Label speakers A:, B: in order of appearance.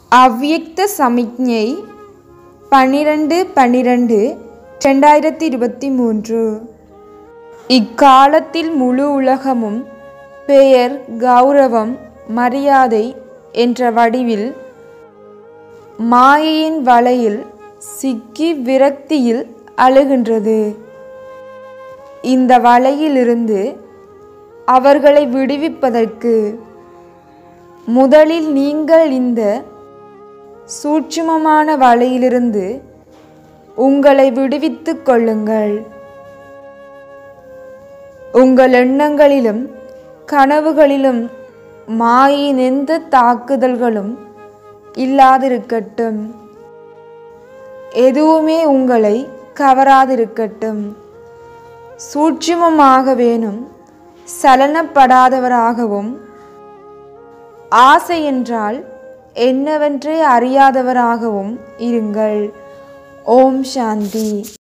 A: அவ்யக்த சமிக்ஞை பன்னிரண்டு பன்னிரண்டு ரெண்டாயிரத்தி இருபத்தி மூன்று இக்காலத்தில் முழு உலகமும் பெயர் கௌரவம் மரியாதை என்ற வடிவில் மாயையின் வலையில் சிக்கி விரக்தியில் அழுகின்றது இந்த வலையிலிருந்து அவர்களை விடுவிப்பதற்கு முதலில் நீங்கள் இந்த சூட்சுமமான வலையிலிருந்து உங்களை விடுவித்துக் கொள்ளுங்கள் உங்கள் எண்ணங்களிலும் கனவுகளிலும் மாயின் எந்த தாக்குதல்களும் இல்லாதிருக்கட்டும் எதுவுமே உங்களை கவராதிருக்கட்டும் சூட்சுமமாக வேணும் சலனப்படாதவராகவும் ஆசை என்றால் என்னவென்றே அறியாதவராகவும் இருங்கள் ஓம் சாந்தி